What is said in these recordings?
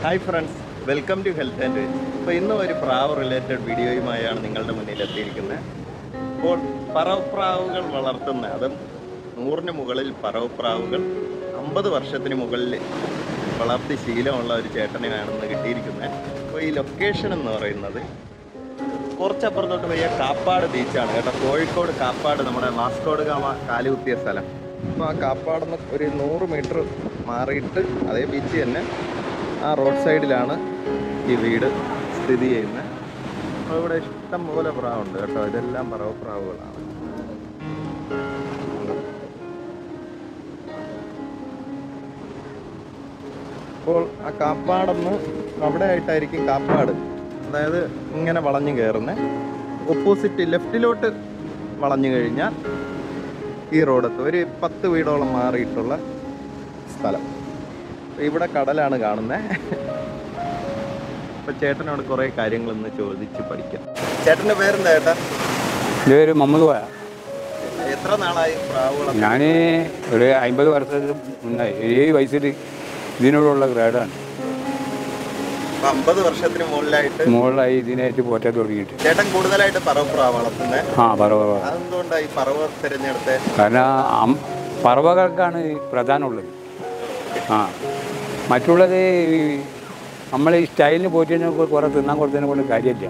Hi friends welcome to health and veg അപ്പോൾ ഇന്നും ഒരു പ്രാവ് റിലേറ്റഡ് വീഡിയോയുമായാണ് നിങ്ങളുടെ മുന്നിൽ എത്തിയിരിക്കുന്നത് അപ്പോൾ പറവപ്രാവുകൾ വളർത്തുന്ന അതും നൂറിന് മുകളിൽ പറവപ്രാവുകൾ അമ്പത് വർഷത്തിന് മുകളിൽ വളർത്തി ശീലമുള്ള ഒരു ചേട്ടനെയാണെന്ന് കിട്ടിയിരിക്കുന്നത് അപ്പോൾ ഈ ലൊക്കേഷൻ എന്ന് പറയുന്നത് കുറച്ചപ്പുറത്തോട്ട് പോയ കാപ്പാട് ബീച്ചാണ് കേട്ടോ കോഴിക്കോട് കാപ്പാട് നമ്മുടെ വാസ്കോട് ഗാമ കാലുകുത്തിയ സ്ഥലം അപ്പോൾ ആ കാപ്പാട് നിന്ന് ഒരു നൂറ് മീറ്റർ മാറിയിട്ട് അതേ ബീച്ച് തന്നെ ആ റോഡ് സൈഡിലാണ് ഈ വീട് സ്ഥിതി ചെയ്യുന്നത് അപ്പോൾ ഇവിടെ ഇഷ്ടം പോലെ പ്രാവുണ്ട് കേട്ടോ ഇതെല്ലാം പറവ പ്രാവുകളാണ് അപ്പോൾ ആ കാപ്പാടെന്ന് അവിടെ ആയിട്ടായിരിക്കും കാപ്പാട് അതായത് ഇങ്ങനെ വളഞ്ഞു കയറുന്നത് ഓപ്പോസിറ്റ് ലെഫ്റ്റിലോട്ട് വളഞ്ഞു കഴിഞ്ഞാൽ ഈ റോഡത്ത് ഒരു പത്ത് വീടോളം മാറിയിട്ടുള്ള സ്ഥലം അപ്പൊ ഇവിടെ കടലാണ് കാണുന്നത് അപ്പൊ ചേട്ടനോട് കുറെ കാര്യങ്ങളൊന്ന് ചോദിച്ച് പഠിക്കാം ചേട്ടന്റെ പേരെന്താ ചേട്ടാ എൻ്റെ പേര് മുഹമ്മദ് കോയ എത്ര നാളായി പ്രാവുകളെ ഞാൻ ഒരു അമ്പത് വർഷത്തിന് മുന്നായി ഏഴ് വയസ്സിൽ ഇതിനോടുള്ള ഗ്രേഡാണ് അപ്പൊ അമ്പത് വർഷത്തിന് മുകളിലായിട്ട് മുകളിലായി ഇതിനായിട്ട് പോറ്റാൻ തുടങ്ങിയിട്ട് ചേട്ടൻ കൂടുതലായിട്ട് പറവ പ്രാവ് വളർത്തുന്നത് ആ പറവ പറവ അതെന്തുകൊണ്ടാണ് ഈ പറവ തിരഞ്ഞെടുത്ത് കാരണം അം- പറവകൾക്കാണ് പ്രധാനമുള്ളത് ആ മറ്റുള്ളത് ഈ നമ്മൾ ഈ സ്റ്റൈലിന് പോറ്റിനെ കുറേ തിന്നാൻ കൊടുത്തതിനെ കൊണ്ട് കാര്യമില്ല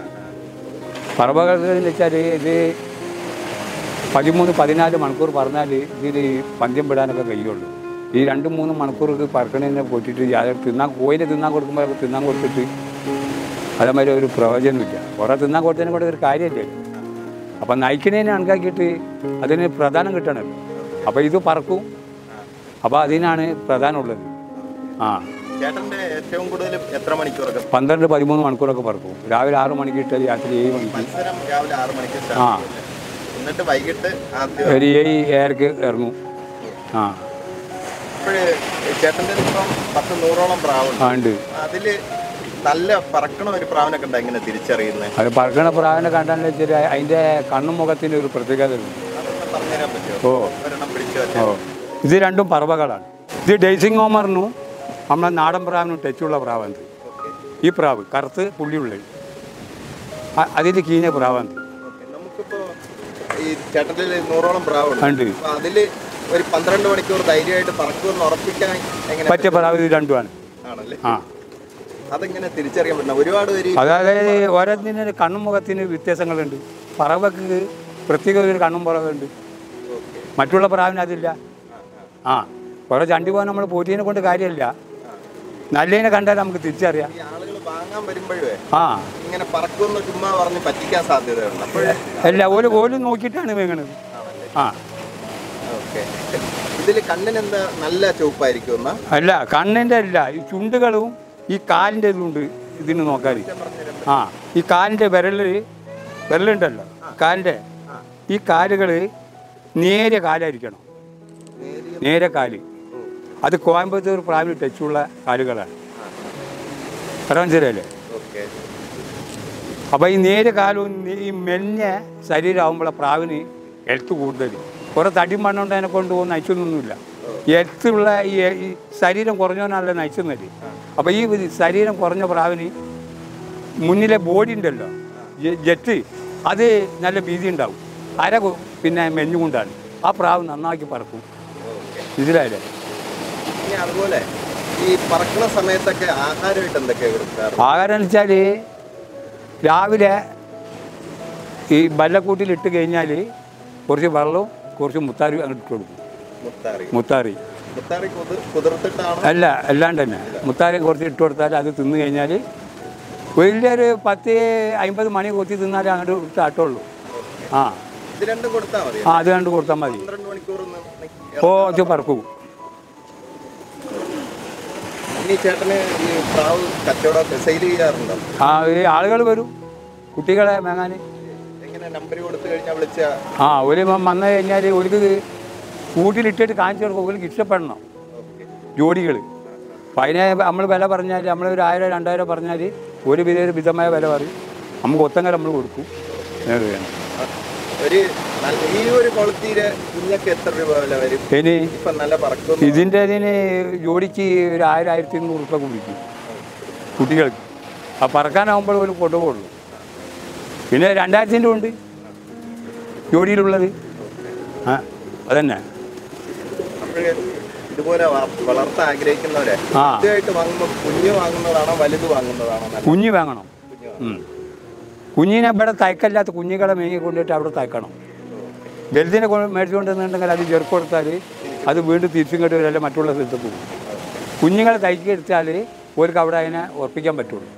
പറവകൾക്ക് എന്ന് വെച്ചാൽ ഇത് പതിമൂന്ന് പതിനാല് മണിക്കൂർ പറഞ്ഞാൽ ഇതിൽ പന്ത്യം വിടാനൊക്കെ കഴിയുള്ളൂ ഈ രണ്ട് മൂന്ന് മണിക്കൂർ ഇത് പറക്കണതിനെ പോറ്റിട്ട് യാതൊരു തിന്നാൻ കോയിനെ തിന്നാൻ കൊടുക്കുമ്പോൾ തിന്നാൻ കൊടുത്തിട്ട് അതേമാതിരി ഒരു പ്രയോജനമില്ല കുറേ തിന്നാൻ കൊടുത്തതിനെ കൊണ്ട് ഒരു കാര്യമില്ല അപ്പം നയിക്കണേനെ കണക്കാക്കിയിട്ട് അതിന് പ്രധാനം കിട്ടണമല്ലോ അപ്പോൾ ഇത് പറക്കും അപ്പോൾ അതിനാണ് പ്രധാനമുള്ളത് ആ ചേട്ടന്റെ ഏറ്റവും കൂടുതൽ എത്ര മണിക്കൂറൊക്കെ പന്ത്രണ്ട് പതിമൂന്ന് മണിക്കൂറൊക്കെ പറക്കും രാവിലെ ആറ് മണിക്ക് ഇട്ടാൽ രാത്രി ഏഴ് മണിക്ക് മത്സരം രാവിലെ ആറ് മണിക്ക് ആ. സ്റ്റാർട്ട് ചെയ്യും എന്നിട്ട് വൈകിട്ട് ആദ്യം ഒരു ഏഴ് ഏഴരക്ക് ഇറങ്ങും ആ ഇപ്പോഴ് ചേട്ടൻ്റെ ഇപ്പം പത്ത് നൂറോളം പ്രാവുണ്ട് ആ ഉണ്ട് അതില് നല്ല പറക്കണ ഒരു പ്രാവിനൊക്കെ ഉണ്ട് എങ്ങനെ തിരിച്ചറിയുന്നത് അത് പറക്കണ പ്രാവിനെ കണ്ടാന്ന് വെച്ചാൽ അതിൻ്റെ കണ്ണും മുഖത്തിന് ഒരു പ്രത്യേകത ഉണ്ട് അതൊക്കെ പറഞ്ഞുതരാൻ പറ്റുമോ ഓ ഒരെണ്ണം പിടിച്ചു ഓ വെച്ചാൽ ഇത് രണ്ടും പറവകളാണ് ഇത് ഡേസിംഗ് ഹോമറിനും നമ്മളെ നാടൻ പ്രാവിനും ടച്ചുള്ള പ്രാവാണ് ഈ പ്രാവ് കറുത്ത് പുള്ളിയുള്ളത് അതിൽ കീഞ്ഞ പ്രാവാണ് നമുക്കിപ്പോ ഈ ചേട്ടൻ്റെ നൂറോളം പ്രാവുണ്ട് ഉണ്ട് അപ്പൊ അതില് ഒരു പന്ത്രണ്ട് മണിക്കൂർ ധൈര്യമായിട്ട് പറക്കുമെന്ന് ഉറപ്പിക്കാൻ എങ്ങനെ പറ്റിയ പ്രാവ് ഇത് രണ്ടുമാണ് ആണല്ലേ ആ അതെങ്ങനെ തിരിച്ചറിയാൻ പറ്റുന്ന ഒരുപാട് പേര് ഈ- അതായത് ഓരോന്നിന് കണ്ണും മുഖത്തിന് വ്യത്യാസങ്ങളുണ്ട് പറവക്ക് പ്രത്യേക ഒരു കണ്ണും പുറകുണ്ട് മറ്റുള്ള പ്രാവിന് അതില്ല ആ കുറേ ചണ്ടി പോകാൻ നമ്മൾ പോറ്റീനെ കൊണ്ട് കാര്യമില്ല നല്ലതിനെ കണ്ടാൽ നമുക്ക് തിരിച്ചറിയാം ഈ ആളുകൾ വാങ്ങാൻ വരുമ്പോഴേ ആ ഇങ്ങനെ പറക്കുമെന്ന് ചുമ്മാ പറഞ്ഞ് പറ്റിക്കാൻ സാധ്യതയുണ്ട് അപ്പോഴേ അല്ല ഓല് ഓല് നോക്കിയിട്ടാണ് വേങ്ങണത് ആ ഓക്കെ ഇതിൽ കണ്ണിനെന്താ നല്ല ചുവപ്പായിരിക്കും എന്നാ അല്ല കണ്ണിൻ്റെ അല്ല ഈ ചുണ്ടുകളും ഈ കാലിൻ്റെ ഇതുണ്ട് ഇതിന് നോക്കാൻ ആ ഈ കാലിൻ്റെ വിരൽ വിരലുണ്ടല്ലോ കാലിൻ്റെ ഈ കാലുകൾ നേരെ കാലായിരിക്കണം നേരെ കാല് അത് കോയമ്പത്തൂർ പ്രാവിൽ ടച്ചുള്ള കാലുകളാണ് പറയാൻ മനസ്സിലായില്ലേ ഓക്കെ അപ്പോൾ ഈ നേരെ കാലും ഈ മെല്ലിഞ്ഞ ശരീരമാകുമ്പോൾ പ്രാവിന് എഴുത്ത് കൂടുതൽ കുറേ തടി മണ്ണുണ്ട് അതിനെ കൊണ്ട് പോകുന്ന നയിച്ചൊന്നുമില്ല എഴുത്തുള്ള ഈ ഈ ശരീരം കുറഞ്ഞവനല്ല നയിച്ചെന്നത് അപ്പോൾ ഈ ശരീരം കുറഞ്ഞ പ്രാവിന് മുന്നിലെ ബോഡി ഉണ്ടല്ലോ ജെ- ജെറ്റ് അത് നല്ല ഭീതി ഉണ്ടാവും അര കൊ- പിന്നെ മെഞ്ഞുകൊണ്ടാണ് ആ പ്രാവ് നന്നാക്കി പറക്കും ഇതിലായില്ലേ ഇനി അതുപോലെ ഈ പറക്കണ സമയത്തൊക്കെ ആഹാരമായിട്ട് എന്തൊക്കെയാ കൊടുക്കാറ് ആഹാരം എന്ന് വെച്ചാൽ രാവിലെ ഈ ബല്ലക്കൂട്ടിൽ ഇട്ട് കഴിഞ്ഞാൽ കുറച്ച് വെള്ളവും കുറച്ച് മുത്താറി അങ്ങോട്ട് ഇട്ട് കൊടുക്കും മുത്താറി മുത്താറി മുത്താറി കുതിർ കുതിർത്തിട്ടാണ് അല്ല അല്ലാണ്ട് തന്നെ മുത്താറി കുറച്ച് ഇട്ട് കൊടുത്താൽ അത് തിന്നു കഴിഞ്ഞാൽ വലിയൊരു പത്ത് അമ്പത് മണി കൊത്തി തിന്നാലേ അങ്ങോട്ട് ചാട്ടുള്ളൂ ആ ഇത് രണ്ടും കൊടുത്താൽ മതി ആ അത് കണ്ട് കൊടുത്താൽ മതി പന്ത്രണ്ട് മണിക്കൂർ ഒന്ന് ഓ ഇത് പറക്കും ഇനി ചേട്ടന് ഈ പ്രാവ് കച്ചവടം സെയിൽ ചെയ്യാറുണ്ടോ ആ ഈ ആളുകൾ വരും കുട്ടികളെ മേങ്ങാൻ എങ്ങനെ നമ്പർ കൊടുത്തു കഴിഞ്ഞാൽ വിളിച്ച ആ ഒരു വന്നു കഴിഞ്ഞാൽ ഒരു കൂട്ടിലിട്ടിട്ട് കാണിച്ചു കൊടുക്കും ഒരു ഇഷ്ടപ്പെടണം ജോഡികൾ അപ്പം അതിനെ നമ്മൾ വില പറഞ്ഞാൽ നമ്മൾ ഒരു ആയിരം രണ്ടായിരം പറഞ്ഞാൽ ഒരു വിധ വിധമായ വില പറയും നമുക്ക് ഒത്തങ്ങ നമ്മൾ കൊടുക്കും അങ്ങനെ വേണം ഒരു നല്ല- ഈ ഒരു ക്വാളിറ്റിയില് കുഞ്ഞൊക്കെ എത്ര രൂപ വില വരും ഇനി ഇപ്പൊ നല്ല പറക്കും ഇതിൻ്റെ ഇതിന് ജോഡിക്ക് ഒരു ആയിരം ആയിരത്തി ഇരുന്നൂറ് രൂപ കുടിക്കും കുട്ടികൾക്ക് ആ പറക്കാനാകുമ്പോൾ ഒരു കൊണ്ടുപോകുള്ളൂ പിന്നെ രണ്ടായിരത്തിൻ്റെ ഉണ്ട് ജോഡിയിലുള്ളത് ആ അതന്നെ അപ്പോഴേ ഇതുപോലെ വ- വളർത്താൻ ആഗ്രഹിക്കുന്നവരെ ആ. ആദ്യമായിട്ട് വാങ്ങുമ്പോൾ കുഞ്ഞ് വാങ്ങുന്നതാണോ വലുത് വാങ്ങുന്നതാണോ നല്ലത് കുഞ്ഞ് വാങ്ങണം കുഞ്ഞ് വാങ്ങുന്നത്. ഉം. കുഞ്ഞിനെ ഇവിടെ തയക്കല്ലാത്ത കുഞ്ഞുങ്ങളെ മേങ്ങി കൊണ്ടിട്ട് അവിടെ തയ്ക്കണം വലുതിനെ കൊണ്ട് മേടിച്ചു കൊണ്ടുവന്നിട്ടുണ്ടെങ്കിൽ അത് ചെറുക്ക് കൊടുത്താൽ അത് വീണ്ടും തിരിച്ചും കെട്ടി വരും മറ്റുള്ള സ്ഥലത്ത് പോകും കുഞ്ഞുങ്ങളെ തയ്ക്കി എടുത്താൽ ഓർക്ക് അവിടെ അതിനെ ഉറപ്പിക്കാൻ പറ്റുള്ളൂ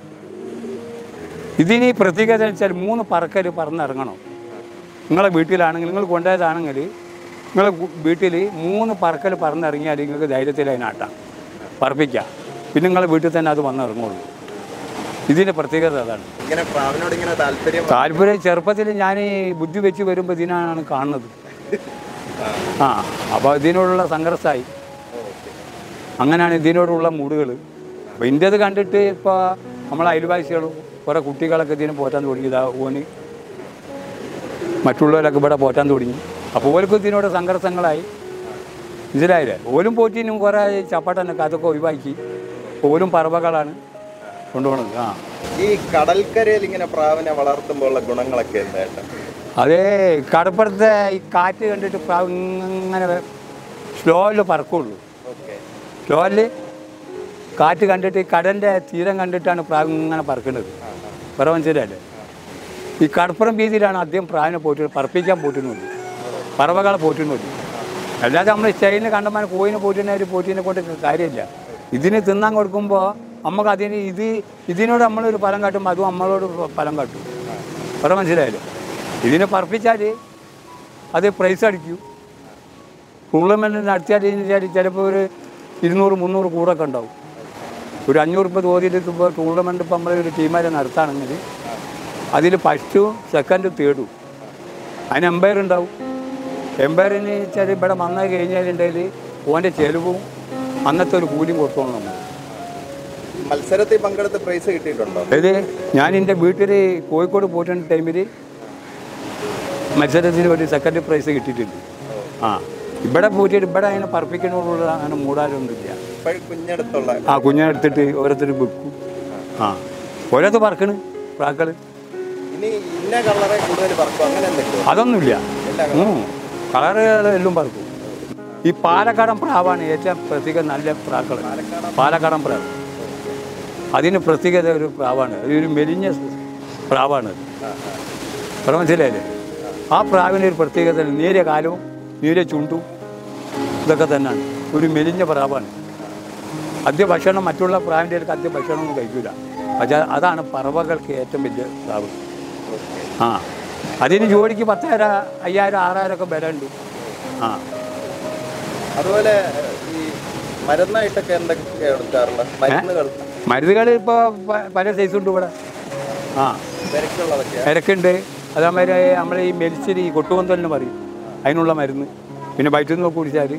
ഇതിന് ഈ പ്രത്യേകത എന്ന് വെച്ചാൽ മൂന്ന് പറക്കൽ പറന്നിറങ്ങണം നിങ്ങളെ വീട്ടിലാണെങ്കിൽ നിങ്ങൾ കൊണ്ടുപോയതാണെങ്കിൽ നിങ്ങളെ വീട്ടിൽ മൂന്ന് പറക്കൽ പറന്നിറങ്ങിയാൽ നിങ്ങൾക്ക് ധൈര്യത്തിൽ അതിനാട്ടാം പറപ്പിക്കാം പിന്നെ നിങ്ങളെ വീട്ടിൽ തന്നെ അത് വന്നിറങ്ങുള്ളൂ ഇതിൻ്റെ പ്രത്യേകത അതാണ് ഇങ്ങനെ പ്രാവിനോട് ഇങ്ങനെ താല്പര്യം താല്പര്യം ചെറുപ്പത്തിൽ ഞാൻ ഈ ബുദ്ധി വെച്ച് വരുമ്പോൾ ഇതിനാണ് കാണുന്നത് ആ അപ്പോൾ ഇതിനോടുള്ള സംഘർഷമായി അങ്ങനെയാണ് ഇതിനോടുള്ള മൂടുകൾ അപ്പോൾ ഇൻ്റേത് കണ്ടിട്ട് ഇപ്പോൾ നമ്മളെ അയൽവാസികളും കുറേ കുട്ടികളൊക്കെ ഇതിനെ പോറ്റാൻ തുടങ്ങി ഇതാ ഓന് മറ്റുള്ളവരൊക്കെ ഇവിടെ പോറ്റാൻ തുടങ്ങി അപ്പോൾ ഓർക്കും ഇതിനോട് സംഘർഷങ്ങളായി ഇതിലായില്ലേ ഓലും പോറ്റിനും കുറേ ചപ്പാട്ടനൊക്കെ അതൊക്കെ ഒഴിവാക്കി ഓലും പറവകളാണ് കൊണ്ടുപോകുന്നത് ആ ഈ കടൽക്കരയിൽ ഇങ്ങനെ പ്രാവിനെ വളർത്തുമ്പോൾ ഉള്ള ഗുണങ്ങളൊക്കെ എന്തായിട്ട് അതേ കടപ്പുറത്തെ ഈ കാറ്റ് കണ്ടിട്ട് പ്രാവ് ഇങ്ങനെ സ്ലോയിൽ പറക്കുള്ളൂ ഓക്കെ സ്ലോയിൽ കാറ്റ് കണ്ടിട്ട് ഈ കടലിൻ്റെ തീരം കണ്ടിട്ടാണ് പ്രാവ് ഇങ്ങനെ പറക്കുന്നത് പറ മനസ്സിലല്ലേ ഈ കടപ്പുറം വീതിയിലാണ് ആദ്യം പ്രാവിനെ പോയിട്ട് പറപ്പിക്കാൻ പോറ്റുന്നുണ്ട് പറവകളെ പോറ്റുന്നുണ്ട് അല്ലാതെ നമ്മൾ ചൈന കണ്ടമാൻ കോയിനെ പോറ്റുന്ന ഒരു പോറ്റിനെ കൊണ്ട് കാര്യമില്ല ഇതിന് തിന്നാൻ കൊടുക്കുമ്പോൾ നമുക്ക് അതിന് ഇത് ഇതിനോട് നമ്മളൊരു ഫലം കാട്ടുമ്പോൾ അതും നമ്മളോട് ഫലം കാട്ടും പറ മനസ്സിലായല്ലോ ഇതിനെ പറപ്പിച്ചാൽ അത് പ്രൈസ് അടിക്കൂ ടൂർണമെൻറ്റ് നടത്തിയാൽ കഴിഞ്ഞാൽ ചിലപ്പോൾ ഒരു ഇരുന്നൂറ് മുന്നൂറ് കൂടൊക്കെ ഉണ്ടാവും ഒരു അഞ്ഞൂറ് രൂപ തോതിലെത്തുമ്പോൾ ടൂർണമെൻറ്റ് ഇപ്പം നമ്മൾ ഒരു ടീമാരെ നടത്താണെങ്കിൽ അതിൽ ഫസ്റ്റും സെക്കൻഡും തേർഡും അതിന് എംപയർ ഉണ്ടാവും എംപയറിന് വെച്ചാൽ ഇവിടെ വന്നു കഴിഞ്ഞാലുണ്ടെങ്കിൽ ഓൻ്റെ ചെലവും അന്നത്തെ ഒരു കൂലിയും കൊടുത്തോളണം നമ്മൾ മത്സരത്തിൽ പങ്കെടുത്ത് പ്രൈസ് കിട്ടിയിട്ടുണ്ടോ അതായത് ഞാൻ എൻ്റെ വീട്ടിൽ കോഴിക്കോട് പോയിട്ടുള്ള ടൈമിൽ മത്സരത്തിന് ഒരു സെക്കൻഡ് പ്രൈസ് കിട്ടിയിട്ടുണ്ട് ആ ഇവിടെ പോയിട്ട് ഇവിടെ അതിനെ പറപ്പിക്കുന്നതിനുള്ള അങ്ങനെ മൂടാലൊന്നുമില്ല ഇപ്പോഴും കുഞ്ഞെടുത്തുള്ള ആ കുഞ്ഞിനെടുത്തിട്ട് ഓരോരുത്തർ വെക്കും ആ ഓരോരുത്തർ പറക്കണ് പ്രാക്കൾ ഇനി ഇന്ന കളറെ കൂടുതൽ പറക്കും അങ്ങനെ എന്തെങ്കിലും അതൊന്നുമില്ല എല്ലാ കളറുകൾ എല്ലാം പറക്കും ഈ പാലക്കാടൻ പ്രാവാണ് ഏറ്റവും പ്രത്യേക നല്ല പ്രാക്കൾ പാലക്കാടൻ പ്രാവ് അതിന് പ്രത്യേകത ഒരു പ്രാവാണ് ഒരു മെലിഞ്ഞ പ്രാവാണ് അത് അത് മനസ്സിലായില്ലേ ആ പ്രാവിന് ഒരു പ്രത്യേകത നേരിയ കാലവും നേരിയ ചുണ്ടും ഇതൊക്കെ തന്നെയാണ് ഒരു മെലിഞ്ഞ പ്രാവാണ് അദ്യ ഭക്ഷണം മറ്റുള്ള പ്രാവിൻ്റെ അടുത്ത് അദ്യ ഭക്ഷണമൊന്നും കഴിക്കില്ല പക്ഷേ അതാണ് പറവകൾക്ക് ഏറ്റവും വലിയ പ്രാവ് ആ അതിന് ജോഡിക്ക് പത്തായിരം അയ്യായിരം ആറായിരം ഒക്കെ വില ഉണ്ട് ആ അതുപോലെ ഈ മരുന്നായിട്ടൊക്കെ എന്തൊക്കെ എടുക്കാറുള്ളത് മരുന്നുകൾ മരുന്നുകൾ ഇപ്പോൾ പല സൈസ് ഉണ്ട് ഇവിടെ ആ തിരക്കുള്ളതൊക്കെ ഇരക്കുണ്ട് അതേമാതിരി നമ്മൾ ഈ മെലിച്ചിരി കൊട്ടുകൊന്തലിന് പറയും അതിനുള്ള മരുന്ന് പിന്നെ വയറ്റിൽ നിന്ന് കുടിച്ചാൽ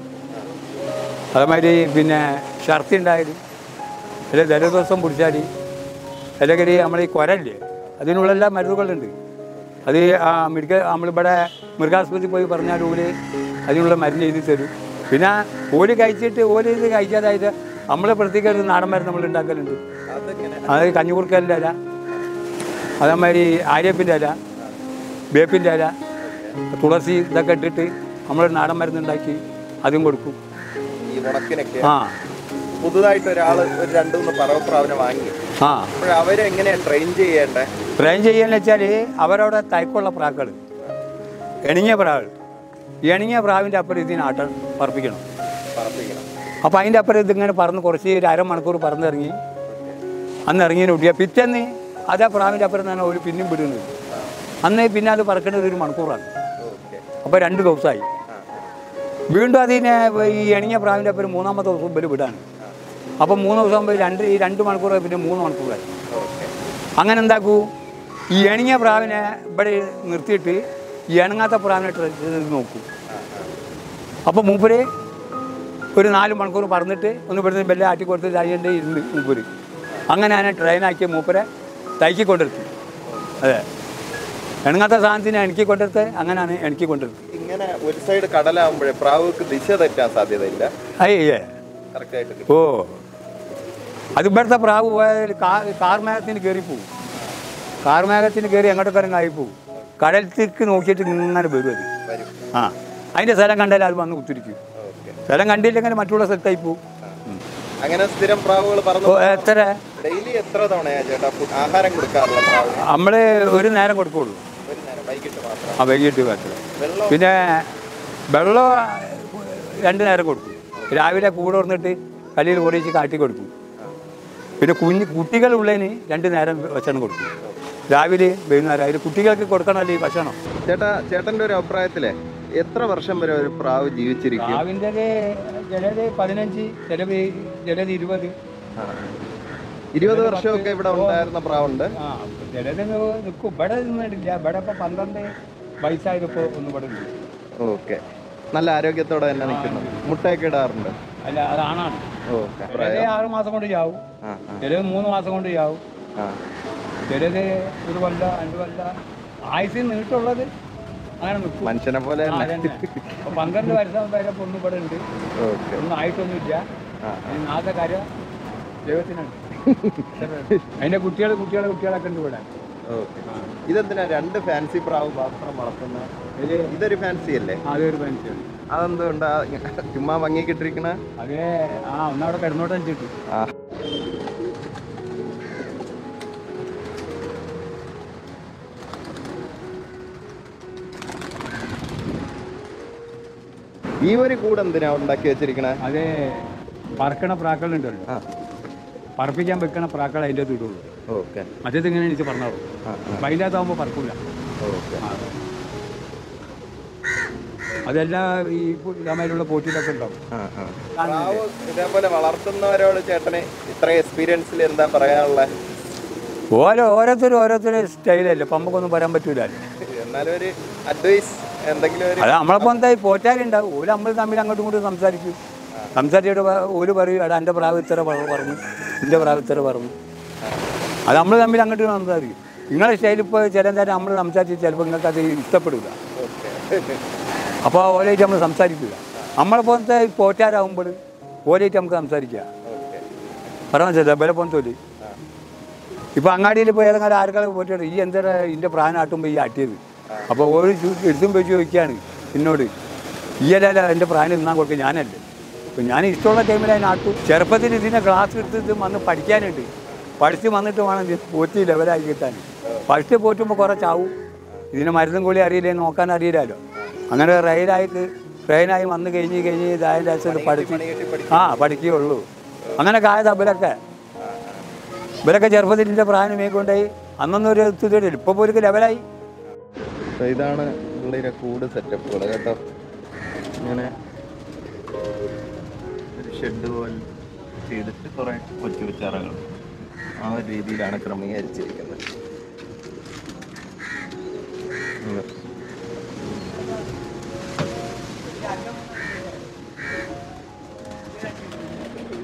അതേമാതിരി പിന്നെ ഛർദി ഉണ്ടായാലും അല്ലെങ്കിൽ ജലദോഷം പിടിച്ചാൽ അല്ലെങ്കിൽ നമ്മൾ ഈ കുരല്ലേ അതിനുള്ള എല്ലാ മരുന്നുകളുണ്ട് അത് ആ മെഡിക്കൽ നമ്മളിവിടെ മൃഗാസ്പത്രി പോയി പറഞ്ഞാൽ ഓല് അതിനുള്ള മരുന്ന് എഴുതി തരും പിന്നെ ഓല് കഴിച്ചിട്ട് ഓല് ഇത് കഴിക്കാതായിട്ട് നമ്മൾ പ്രത്യേക ഒരു നാടൻ മരുന്ന് നമ്മൾ ഉണ്ടാക്കലുണ്ട് അതെങ്ങനെ അത് കഞ്ഞിക്കുറുക്കലിൻ്റെ ഇല അതേമാതിരി ആര്യപ്പിൻ്റെ ഇല വേപ്പിൻ്റെ ഇല തുളസി ഇതൊക്കെ ഇട്ടിട്ട് നമ്മൾ നാടൻ മരുന്ന് ഉണ്ടാക്കി അതും കൊടുക്കും ഈ ഉണക്കിനൊക്കെ ആ പുതുതായിട്ട് ഒരാൾ ഒരു രണ്ടു മൂന്ന് പറവപ്രാവിനെ വാങ്ങി ആ അപ്പോൾ അവരെ എങ്ങനെയാണ് ട്രെയിൻ ചെയ്യേണ്ടേ ട്രെയിൻ ചെയ്യാന്ന് വെച്ചാൽ അവരവിടെ തയക്കുള്ള പ്രാക്കൾ എണിങ്ങിയ പ്രാവ് ഈ എണിങ്ങിയ പ്രാവിൻ്റെ അപ്പുറം ഇതിന് ആട്ടം പറപ്പിക്കണം പറപ്പിക്കണം അപ്പോൾ അതിൻ്റെ അപ്പുറം ഇതിങ്ങനെ പറന്ന് കുറച്ച് ഒരു അരമണിക്കൂർ പറന്നിറങ്ങി അന്ന് ഇറങ്ങിയതിന് ഒട്ടിയ പിറ്റേന്ന് അതേ പ്രാവിൻ്റെ അപ്പുറം തന്നെ ഒരു പിന്നും വിടുന്നത് അന്ന് പിന്നെ അത് പറക്കേണ്ടത് ഒരു മണിക്കൂറാണ് ഓക്കെ അപ്പോൾ രണ്ട് ദിവസമായി വീണ്ടും അതിനെ ഈ എണിഞ്ഞ പ്രാവിൻ്റെ അപ്പുറം മൂന്നാമത്തെ ദിവസം ഇവർ വിടാണ് അപ്പോൾ മൂന്ന് ദിവസം ആകുമ്പോൾ രണ്ട് ഈ രണ്ട് മണിക്കൂർ പിന്നെ മൂന്ന് മണിക്കൂറായി ഓക്കെ അങ്ങനെ എന്താക്കൂ ഈ എണിഞ്ഞ പ്രാവിനെ ഇവിടെ നിർത്തിയിട്ട് ഈ ഇണങ്ങാത്ത പ്രാവിനെ ട്രൈ ചെയ്ത് നോക്കൂ അപ്പോൾ മൂപ്പര് ഒരു നാല് മണിക്കൂർ പറന്നിട്ട് ഒന്ന് ഇവിടുന്ന് ബെല്ലെ ആട്ടി കൊടുത്ത് കഴിയേണ്ടി ഇരുന്ന് മൂപ്പര് അങ്ങനെ അതിനെ ട്രെയിനാക്കിയ മൂപ്പരെ തൈക്കി കൊണ്ടിരുത്തി അതെ ഇണങ്ങാത്ത സാധനത്തിനെ എനിക്ക് കൊണ്ടിരുത്ത് അങ്ങനെയാണ് എനിക്ക് കൊണ്ടിരുത്തി ഇങ്ങനെ ഒരു സൈഡ് കടലാകുമ്പോഴേ പ്രാവുക്ക് ദിശ തെറ്റാൻ സാധ്യതയില്ല അയ്യേ കറക്റ്റായിട്ട് കിട്ടും ഓ അത് ഇവിടുത്തെ പ്രാവ് പോയാൽ കാർ കാർ മേഘത്തിന് കയറി പോകും കാർ മേഘത്തിന് കയറി എങ്ങോട്ടൊക്കെ ആയി പോകും കടലത്തേക്ക് നോക്കിയിട്ട് ഇങ്ങനെ വരും അത് വരും ആ അതിൻ്റെ സ്ഥലം കണ്ടാൽ അത് വന്ന് കുത്തിരിക്കും ഓക്കെ സ്ഥലം കണ്ടില്ലെങ്കിൽ മറ്റുള്ള സ്ഥലത്തായി പോകും അങ്ങനെ സ്ഥിരം പ്രാവുകൾ പറന്നു അപ്പോൾ എത്ര ഡെയിലി എത്ര തവണയാ ചേട്ടാ ഫുഡ് ആഹാരം കൊടുക്കാറുള്ള പ്രാവ് നമ്മൾ ഒരു നേരം കൊടുക്കുള്ളൂ ഒരു നേരം വൈകിട്ട് മാത്രം ആ വൈകിട്ട് പത്ത് വെള്ളം പിന്നെ വെള്ളം രണ്ട് നേരം കൊടുക്കും രാവിലെ കൂടെ വന്നിട്ട് കല്ലിൽ കുറച്ച് കാട്ടി കൊടുക്കും പിന്നെ കുഞ്ഞ് കുട്ടികളുള്ളതിന് രണ്ട് നേരം ഭക്ഷണം കൊടുക്കും രാവിലെ വൈകുന്നേരം അതിൽ കുട്ടികൾക്ക് കൊടുക്കണമല്ലോ ഈ ഭക്ഷണം ചേട്ടാ ചേട്ടന്റെ ഒരു അഭിപ്രായത്തില് എത്ര വർഷം വരെ ഒരു പ്രാവ് ജീവിച്ചിരിക്കും രാവിൻ്റെ ചിലത് പതിനഞ്ച് ചിലത് ചിലത് ഇരുപത് ആ. ഇരുപത് വർഷമൊക്കെ ഇവിടെ ഉണ്ടായിരുന്ന പ്രാവുണ്ട് ആ ചിലത് നിൽക്കും ഇവിടെ നിന്നിട്ടില്ല ഇവിടെ ഇപ്പോൾ പന്ത്രണ്ട് വയസ്സായപ്പോൾ ഒന്നും ഇവിടെ ഉണ്ട് ഓക്കെ നല്ല ആരോഗ്യത്തോടെ തന്നെ നിൽക്കുന്നു മുട്ടയൊക്കെ ഇടാറുണ്ട് അല്ല അതാണാണ് ഓക്കെ ചിലത് ആറ് മാസം കൊണ്ട് ചാവും ആ ആ ചിലത് മൂന്ന് മാസം കൊണ്ട് ചാവും ആ ചിലത് ഒരു കൊല്ല രണ്ട് കൊല്ല ആയുസ് നീട്ടുള്ളത് അങ്ങനെ നിൽക്കും മനുഷ്യനെ പോലെ ആ, തന്നെ അതന്നെ. അപ്പൊ പന്ത്രണ്ട് വയസ്സാകും വരെ ഒന്നും ഇവിടെ ഉണ്ട് ഓക്കെ ഒന്നും ആയിട്ടൊന്നുമില്ല ആ ഇനി നാളത്തെ കാര്യം ദൈവത്തിനുണ്ട് അതിന്റെ കുട്ടികൾ കുട്ടികളെ കുട്ടികളൊക്കെ ഉണ്ട് ഇവിടെ ഓക്കെ ഇതെന്തിനാ രണ്ട് ഫാൻസി പ്രാവ് മാത്രം വളർത്തുന്ന ഇത് ഇതൊരു ഫാൻസി അല്ലേ അതൊരു പെൻഷൻ അതെന്തുകൊണ്ടാ ചുമ്മാ ഭംഗിക്കിട്ടിരിക്കണ അതേ ആ ഒന്നവിടെ കിടന്നോട്ടെ വെച്ചിട്ട് ആ ഈ ഒരു കൂട് എന്തിനാ ഉണ്ടാക്കി വെച്ചിരിക്കണേ അത് പറക്കണ പ്രാക്കളുണ്ടല്ലോ ആ പറപ്പിക്കാൻ വെക്കണ പ്രാക്കൾ അതിൻ്റെ അകത്ത് ഇടുള്ളൂ ഓക്കെ മറ്റേത് ഇങ്ങനെ എനിക്ക് പറഞ്ഞോളൂ ആ അപ്പം അതിൻ്റെ അകത്താകുമ്പോൾ പറക്കൂല ഓക്കെ ആ. അതെല്ലാം ഈ ഇതാമയിലുള്ള പോറ്റിലൊക്കെ ഉണ്ടാവും ആ ആ പ്രാവ് ഇതേപോലെ വളർത്തുന്നവരോട് ചേട്ടന് ഇത്ര എക്സ്പീരിയൻസിൽ എന്താ പറയാനുള്ള ഓരോ ഓരോരുത്തരും ഓരോരുത്തരും സ്റ്റൈലല്ലേ അപ്പം നമുക്കൊന്നും പറയാൻ പറ്റൂല എന്നാലും ഒരു അഡ്വൈസ് എന്തെങ്കിലും ഒരു അത് നമ്മളിപ്പോൾ എന്തായി പോറ്റാലുണ്ടാവും ഓല് നമ്മൾ തമ്മിൽ അങ്ങോട്ടും ഇങ്ങോട്ടും സംസാരിക്കും സംസാരിച്ചിട്ട് പ- ഓല് പറയും എടാ എൻ്റെ പ്രാവ് ഇത്ര പ- പറഞ്ഞു എൻ്റെ പ്രാവ് ഇത്ര പറഞ്ഞു അത് നമ്മൾ തമ്മിൽ അങ്ങോട്ട് സംസാരിക്കും നിങ്ങളെ സ്റ്റൈൽ ഇപ്പോൾ ചില നേരം നമ്മൾ സംസാരിച്ച് ചിലപ്പോൾ നിങ്ങൾക്ക് അത് ഇഷ്ടപ്പെടില്ല ഓക്കെ അപ്പോൾ ഓലായിട്ട് നമ്മൾ സംസാരിക്കില്ല നമ്മളെ പോലത്തെ പോറ്റാരാകുമ്പോൾ ഓലായിട്ട് നമുക്ക് സംസാരിക്കുക ഓക്കെ പറയാൻ മനസ്സിലാ ബല പോലത്തോല് ഇപ്പോൾ അങ്ങാടിയിൽ പോയി ഏതെങ്കിലും ആർക്കാളെ പോയിട്ട് ഈ എന്താ ഇതിൻ്റെ പ്രാനാട്ടുമ്പോൾ ഈ ആട്ടിയത് അപ്പോൾ ഒരു ചു- എടുത്തും വെച്ച് ചോദിക്കുകയാണ് എന്നോട് ഈ അല്ല എൻ്റെ പ്രായം തിന്നാൻ കൊടുക്കുക ഞാനല്ലേ അപ്പോൾ ഞാൻ ഇഷ്ടമുള്ള ടൈമിൽ അതിന് ആട്ടും ചെറുപ്പത്തിൽ ഇതിനെ ക്ലാസ് എടുത്തിട്ട് വന്ന് പഠിക്കാനുണ്ട് പഠിച്ച് വന്നിട്ട് വേണം ഇത് പോറ്റി ലെവലായി കിട്ടാൻ ഫസ്റ്റ് പോറ്റുമ്പോൾ കുറേ ചാവും ഇതിന് മരുന്നും കൂടി അറിയില്ലേ നോക്കാൻ അറിയില്ലല്ലോ അങ്ങനെ റെയിലായിട്ട് ട്രെയിനായി വന്ന് കഴിഞ്ഞ് കഴിഞ്ഞ് ഇതായതിൻ്റെ അച്ഛൻ പഠിച്ച് ആ പഠിക്കുകയുള്ളൂ അങ്ങനെ കായത് ഇവരൊക്കെ ഇവരൊക്കെ ചെറുപ്പത്തിൽ ഇതിൻ്റെ പ്രായം മേക്കൊണ്ടായി അന്നൊന്നും ഒരു എത്തിയിട്ടില്ല ഇപ്പോൾ പോലും ലെവലായി അപ്പൊ ഇതാണ് പുള്ളിയുടെ കൂട് സെറ്റപ്പുകൾ കേട്ടോ ഇങ്ങനെ ഒരു ഷെഡ് പോലെ ചെയ്തിട്ട് കുറേ കൊച്ചു കൊച്ചറകൾ ആ ഒരു രീതിയിലാണ് ക്രമീകരിച്ചിരിക്കുന്നത് ഉം.